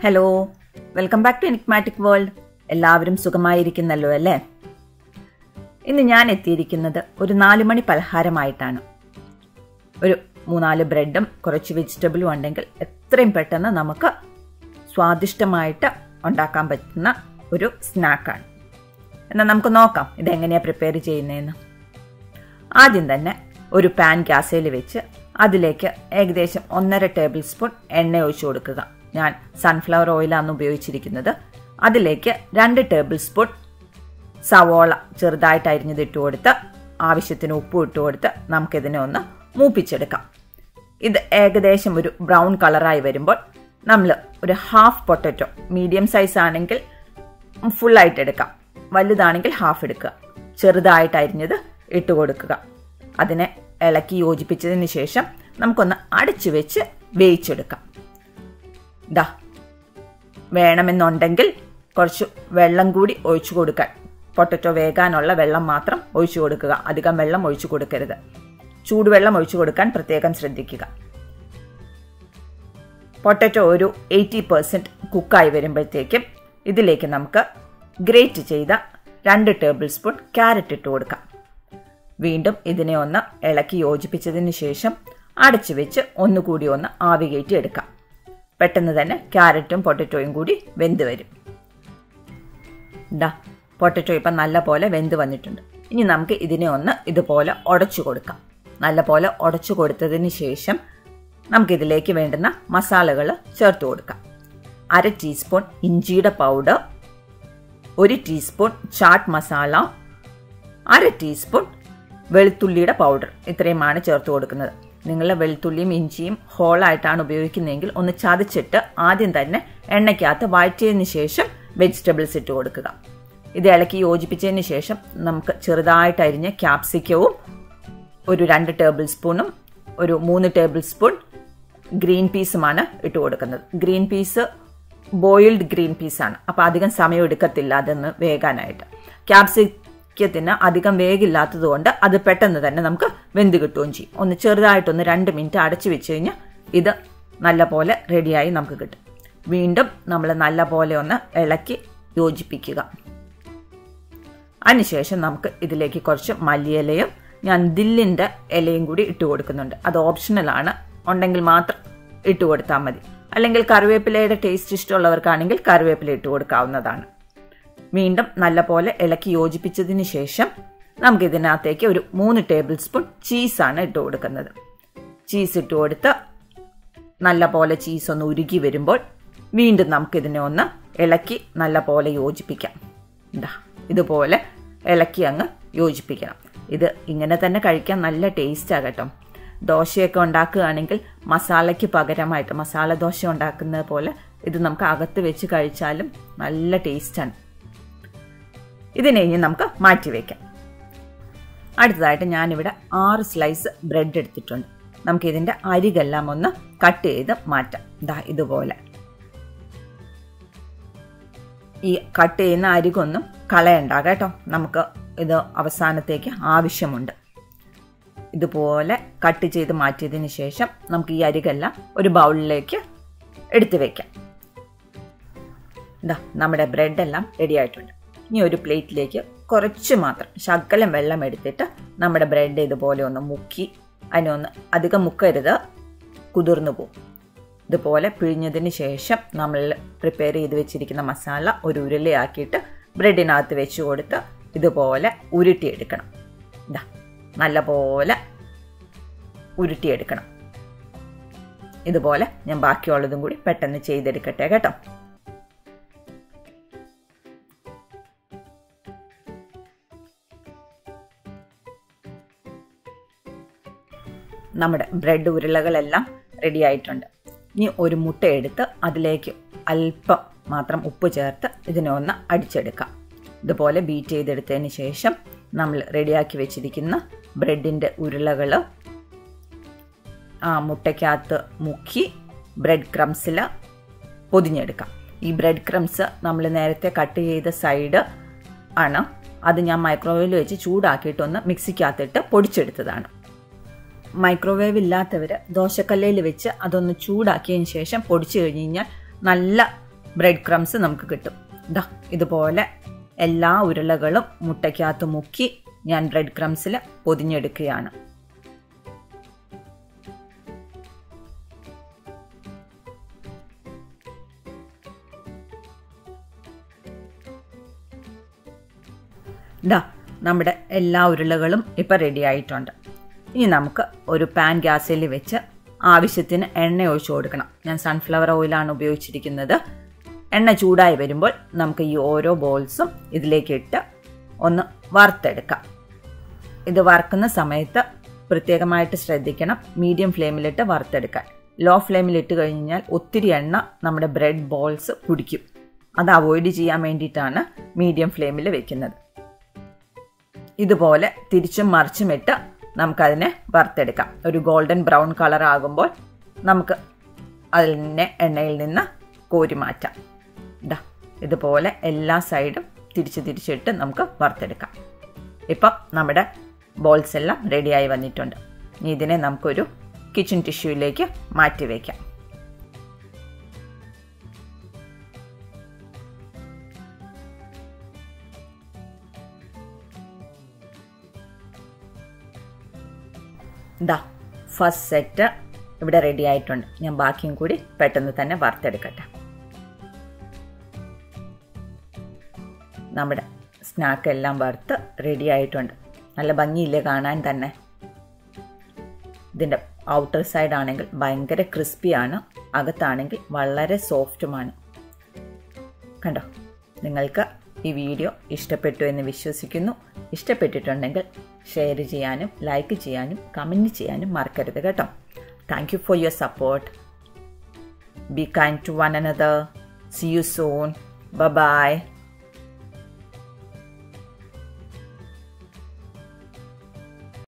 hello welcome back to enigmatic world എല്ലാവരും സുഖമായിരിക്കുന്നല്ലോ അല്ലേ ഇന്ന് ഞാൻ എത്തിയിരിക്കുന്നത് ഒരു നാല് മണി പലഹാരമായിട്ടാണ് ഒരു മൂന്നാല് ബ്രെഡും കുറച്ച് വെജിറ്റബിളും ഉണ്ടെങ്കിൽ എത്രയും പെട്ടെന്ന് നമുക്ക് സ്വാദിഷ്ടമായിട്ട് ഉണ്ടാക്കാൻ പറ്റുന്ന ഒരു സ്നാക്കാണ് എന്നാൽ നമുക്ക് നോക്കാം ഇതെങ്ങനെയാണ് പ്രിപ്പയർ ചെയ്യുന്നതെന്ന് ആദ്യം തന്നെ ഒരു പാൻ ഗ്യാസയിൽ വെച്ച് അതിലേക്ക് ഏകദേശം ഒന്നര ടേബിൾ സ്പൂൺ എണ്ണ ഒഴിച്ചു കൊടുക്കുക ഞാൻ സൺഫ്ലവർ ഓയിലാണ് ഉപയോഗിച്ചിരിക്കുന്നത് അതിലേക്ക് രണ്ട് ടേബിൾ സ്പൂൺ സവോള ചെറുതായിട്ട് അരിഞ്ഞത് ഇട്ട് കൊടുത്ത് ആവശ്യത്തിന് ഉപ്പ് ഇട്ട് കൊടുത്ത് നമുക്കിതിനെ ഒന്ന് മൂപ്പിച്ചെടുക്കാം ഇത് ഏകദേശം ഒരു ബ്രൗൺ കളറായി വരുമ്പോൾ നമ്മൾ ഒരു ഹാഫ് പൊട്ടറ്റോ മീഡിയം സൈസ് ആണെങ്കിൽ ഫുള്ളായിട്ട് എടുക്കാം വലുതാണെങ്കിൽ ഹാഫ് എടുക്കുക ചെറുതായിട്ട് അരിഞ്ഞത് ഇട്ട് കൊടുക്കുക അതിനെ ഇളക്കി യോജിപ്പിച്ചതിന് ശേഷം നമുക്കൊന്ന് അടച്ചു വെച്ച് വേവിച്ചെടുക്കാം ദാ വേണമെന്നുണ്ടെങ്കിൽ കുറച്ച് വെള്ളം കൂടി ഒഴിച്ചു കൊടുക്കാൻ പൊട്ടറ്റോ വേകാനുള്ള വെള്ളം മാത്രം ഒഴിച്ചു കൊടുക്കുക അധികം വെള്ളം ഒഴിച്ചു കൊടുക്കരുത് ചൂടുവെള്ളം ഒഴിച്ചു കൊടുക്കാൻ പ്രത്യേകം ശ്രദ്ധിക്കുക പൊട്ടറ്റോ ഒരു എയ്റ്റി പെർസെൻറ്റ് കുക്കായി വരുമ്പോഴത്തേക്കും ഇതിലേക്ക് നമുക്ക് ഗ്രേറ്റ് ചെയ്ത രണ്ട് ടേബിൾ സ്പൂൺ ക്യാരറ്റ് ഇട്ട് കൊടുക്കാം വീണ്ടും ഇതിനെ ഒന്ന് ഇളക്കി യോജിപ്പിച്ചതിന് ശേഷം അടച്ചു വെച്ച് ഒന്നുകൂടി ഒന്ന് ആവി കയറ്റി എടുക്കാം പെട്ടെന്ന് തന്നെ ക്യാരറ്റും പൊട്ടറ്റോയും കൂടി വെന്ത് വരും ഡാ പൊട്ടറ്റോ ഇപ്പം നല്ല പോലെ വെന്ത് വന്നിട്ടുണ്ട് ഇനി നമുക്ക് ഇതിനെ ഒന്ന് ഇതുപോലെ ഉടച്ചു കൊടുക്കാം നല്ല പോലെ ഉടച്ചു കൊടുത്തതിന് ശേഷം നമുക്കിതിലേക്ക് വേണ്ടുന്ന മസാലകൾ ചേർത്ത് കൊടുക്കാം അര ടീസ്പൂൺ ഇഞ്ചിയുടെ പൗഡർ ഒരു ടീസ്പൂൺ ചാട്ട് മസാല അര ടീസ്പൂൺ വെളുത്തുള്ളിയുടെ പൗഡർ ഇത്രയുമാണ് ചേർത്ത് കൊടുക്കുന്നത് നിങ്ങൾ വെളുത്തുള്ളിയും ഇഞ്ചിയും ഹോളായിട്ടാണ് ഉപയോഗിക്കുന്നതെങ്കിൽ ഒന്ന് ചതച്ചിട്ട് ആദ്യം തന്നെ എണ്ണയ്ക്കകത്ത് വഴറ്റിയതിന് ശേഷം വെജിറ്റബിൾസ് ഇട്ട് കൊടുക്കുക ഇത് ഇളക്കി യോജിപ്പിച്ചതിന് ശേഷം നമുക്ക് ചെറുതായിട്ട് അരിഞ്ഞ ക്യാപ്സിക്കവും ഒരു രണ്ട് ടേബിൾ സ്പൂണും ഒരു മൂന്ന് ടേബിൾ സ്പൂൺ ഗ്രീൻ പീസുമാണ് ഇട്ട് കൊടുക്കുന്നത് ഗ്രീൻ പീസ് ബോയിൽഡ് ഗ്രീൻ പീസാണ് അപ്പോൾ അധികം സമയം എടുക്കത്തില്ല അതൊന്ന് വേകാനായിട്ട് ക്യാപ്സിക്കത്തിന് അധികം വേഗില്ലാത്തത് കൊണ്ട് അത് പെട്ടെന്ന് തന്നെ നമുക്ക് വെന്ത് കിട്ടുകയും ചെയ്യും ഒന്ന് ചെറുതായിട്ടൊന്ന് രണ്ട് മിനിറ്റ് അടച്ചു വെച്ച് കഴിഞ്ഞാൽ ഇത് നല്ല പോലെ റെഡിയായി നമുക്ക് കിട്ടും വീണ്ടും നമ്മൾ നല്ല പോലെ ഒന്ന് ഇളക്കി യോജിപ്പിക്കുക അതിനുശേഷം നമുക്ക് ഇതിലേക്ക് കുറച്ച് മല്ലിയിലയും ഞാൻ ദില്ലിൻ്റെ ഇലയും കൂടി ഇട്ട് കൊടുക്കുന്നുണ്ട് അത് ഓപ്ഷണലാണ് ഉണ്ടെങ്കിൽ മാത്രം ഇട്ട് കൊടുത്താൽ മതി അല്ലെങ്കിൽ കറിവേപ്പിലയുടെ ടേസ്റ്റ് ഇഷ്ടമുള്ളവർക്കാണെങ്കിൽ കറിവേപ്പില ഇട്ട് കൊടുക്കാവുന്നതാണ് വീണ്ടും നല്ലപോലെ ഇളക്കി യോജിപ്പിച്ചതിന് ശേഷം നമുക്ക് ഇതിനകത്തേക്ക് ഒരു മൂന്ന് ടേബിൾ സ്പൂൺ ചീസാണ് ഇട്ട് കൊടുക്കുന്നത് ചീസ് ഇട്ട് കൊടുത്ത് നല്ല പോലെ ചീസ് ഒന്ന് ഉരുകി വരുമ്പോൾ വീണ്ടും നമുക്കിതിനെ ഒന്ന് ഇളക്കി നല്ല പോലെ യോജിപ്പിക്കാം എന്താ ഇതുപോലെ ഇളക്കി അങ്ങ് യോജിപ്പിക്കണം ഇത് ഇങ്ങനെ തന്നെ കഴിക്കാൻ നല്ല ടേസ്റ്റാണ് കേട്ടോ ദോശയൊക്കെ ഉണ്ടാക്കുകയാണെങ്കിൽ മസാലയ്ക്ക് പകരമായിട്ട് മസാല ദോശ ഉണ്ടാക്കുന്നത് പോലെ ഇത് നമുക്ക് അകത്ത് വെച്ച് കഴിച്ചാലും നല്ല ടേസ്റ്റാണ് ഇതിനെ ഇനി നമുക്ക് മാറ്റി വയ്ക്കാം അടുത്തതായിട്ട് ഞാനിവിടെ ആറ് സ്ലൈസ് ബ്രെഡ് എടുത്തിട്ടുണ്ട് നമുക്ക് ഇതിൻ്റെ അരികെല്ലാം ഒന്ന് കട്ട് ചെയ്ത് മാറ്റാം ഇതാ ഇതുപോലെ ഈ കട്ട് ചെയ്യുന്ന അരികൊന്നും കളയണ്ട കേട്ടോ നമുക്ക് ഇത് അവസാനത്തേക്ക് ആവശ്യമുണ്ട് ഇതുപോലെ കട്ട് ചെയ്ത് മാറ്റിയതിന് ശേഷം നമുക്ക് ഈ അരികെല്ലാം ഒരു ബൗളിലേക്ക് എടുത്തു വെക്കാം ഇതാ നമ്മുടെ ബ്രെഡെല്ലാം റെഡി ആയിട്ടുണ്ട് ഇനി ഒരു പ്ലേറ്റിലേക്ക് കുറച്ച് മാത്രം ശകലം വെള്ളം എടുത്തിട്ട് നമ്മുടെ ബ്രെഡ് ഇതുപോലെ ഒന്ന് മുക്കി അതിനൊന്ന് അധികം മുക്കരുത് കുതിർന്നു പോകും ഇതുപോലെ പിഴിഞ്ഞതിന് ശേഷം നമ്മൾ പ്രിപ്പയർ ചെയ്ത് വെച്ചിരിക്കുന്ന മസാല ഒരു ഉരുളയാക്കിയിട്ട് ബ്രെഡിനകത്ത് വെച്ച് കൊടുത്ത് ഇതുപോലെ ഉരുട്ടിയെടുക്കണം ഇതാ നല്ല പോലെ ഉരുട്ടിയെടുക്കണം ഇതുപോലെ ഞാൻ ബാക്കിയുള്ളതും കൂടി പെട്ടെന്ന് ചെയ്തെടുക്കട്ടെ കേട്ടോ നമ്മുടെ ബ്രെഡ് ഉരുളകളെല്ലാം റെഡി ആയിട്ടുണ്ട് ഇനി ഒരു മുട്ട എടുത്ത് അതിലേക്ക് അല്പം മാത്രം ഉപ്പ് ചേർത്ത് ഇതിനെ ഒന്ന് അടിച്ചെടുക്കാം ഇതുപോലെ ബീറ്റ് ചെയ്തെടുത്തതിന് ശേഷം നമ്മൾ റെഡിയാക്കി വെച്ചിരിക്കുന്ന ബ്രെഡിൻ്റെ ഉരുളകൾ ആ മുട്ടയ്ക്കകത്ത് മുക്കി ബ്രെഡ് ക്രംസിൽ പൊതിഞ്ഞെടുക്കാം ഈ ബ്രെഡ് ക്രംസ് നമ്മൾ നേരത്തെ കട്ട് ചെയ്ത സൈഡ് ആണ് അത് ഞാൻ മൈക്രോവേവിൽ വെച്ച് ചൂടാക്കിയിട്ടൊന്ന് മിക്സിക്കകത്തിട്ട് പൊടിച്ചെടുത്തതാണ് മൈക്രോവേവ് ഇല്ലാത്തവർ ദോശക്കല്ലയിൽ വെച്ച് അതൊന്ന് ചൂടാക്കിയതിന് ശേഷം പൊടിച്ചു കഴിഞ്ഞ് കഴിഞ്ഞാൽ നല്ല ബ്രെഡ് ക്രംസ് നമുക്ക് കിട്ടും ഇതാ ഇതുപോലെ എല്ലാ ഉരുളകളും മുട്ടയ്ക്കകത്ത് മുക്കി ഞാൻ ബ്രെഡ് ക്രംസിൽ പൊതിഞ്ഞെടുക്കുകയാണ് ഇതാ നമ്മുടെ എല്ലാ ഉരുളകളും ഇപ്പം റെഡി ആയിട്ടുണ്ട് ഇനി നമുക്ക് ഒരു പാൻ ഗ്യാസിൽ വെച്ച് ആവശ്യത്തിന് എണ്ണ ഒഴിച്ചു കൊടുക്കണം ഞാൻ സൺഫ്ലവർ ഓയിലാണ് ഉപയോഗിച്ചിരിക്കുന്നത് എണ്ണ ചൂടായി വരുമ്പോൾ നമുക്ക് ഈ ഓരോ ബോൾസും ഇതിലേക്ക് ഇട്ട് ഒന്ന് വറുത്തെടുക്കാം ഇത് വറുക്കുന്ന സമയത്ത് പ്രത്യേകമായിട്ട് ശ്രദ്ധിക്കണം മീഡിയം ഫ്ലെയിമിലിട്ട് വറുത്തെടുക്കാൻ ലോ ഫ്ലെയിമിലിട്ട് കഴിഞ്ഞാൽ ഒത്തിരി എണ്ണ നമ്മുടെ ബ്രെഡ് ബോൾസ് കുടിക്കും അത് അവോയ്ഡ് ചെയ്യാൻ വേണ്ടിയിട്ടാണ് മീഡിയം ഫ്ലെയിമിൽ വെക്കുന്നത് ഇതുപോലെ തിരിച്ചും മറിച്ചും ഇട്ട് നമുക്കതിനെ വറുത്തെടുക്കാം ഒരു ഗോൾഡൻ ബ്രൗൺ കളർ ആകുമ്പോൾ നമുക്ക് അതിനെ എണ്ണയിൽ നിന്ന് കോരി മാറ്റാം ഇതാ ഇതുപോലെ എല്ലാ സൈഡും തിരിച്ച് തിരിച്ചിട്ട് നമുക്ക് വറുത്തെടുക്കാം ഇപ്പം നമ്മുടെ ബോൾസ് എല്ലാം റെഡിയായി വന്നിട്ടുണ്ട് ഇനി ഇതിനെ നമുക്കൊരു കിച്ചൺ ടിഷ്യൂയിലേക്ക് മാറ്റി വയ്ക്കാം ഇതാ ഫസ്റ്റ് സെറ്റ് ഇവിടെ റെഡി ആയിട്ടുണ്ട് ഞാൻ ബാക്കിയും കൂടി പെട്ടെന്ന് തന്നെ വറുത്തെടുക്കട്ടെ നമ്മുടെ സ്നാക്ക് എല്ലാം വറുത്ത് റെഡി ആയിട്ടുണ്ട് നല്ല ഭംഗിയില്ലേ കാണാൻ തന്നെ ഇതിൻ്റെ ഔട്ടർ സൈഡ് ആണെങ്കിൽ ഭയങ്കര ക്രിസ്പിയാണ് അകത്താണെങ്കിൽ വളരെ സോഫ്റ്റുമാണ് കണ്ടോ നിങ്ങൾക്ക് ഈ വീഡിയോ ഇഷ്ടപ്പെട്ടു എന്ന് വിശ്വസിക്കുന്നു ഇഷ്ടപ്പെട്ടിട്ടുണ്ടെങ്കിൽ ഷെയർ ചെയ്യാനും ലൈക്ക് ചെയ്യാനും കമൻറ്റ് ചെയ്യാനും മറക്കരുത് കേട്ടോ thank you for your support be kind to one another see you soon by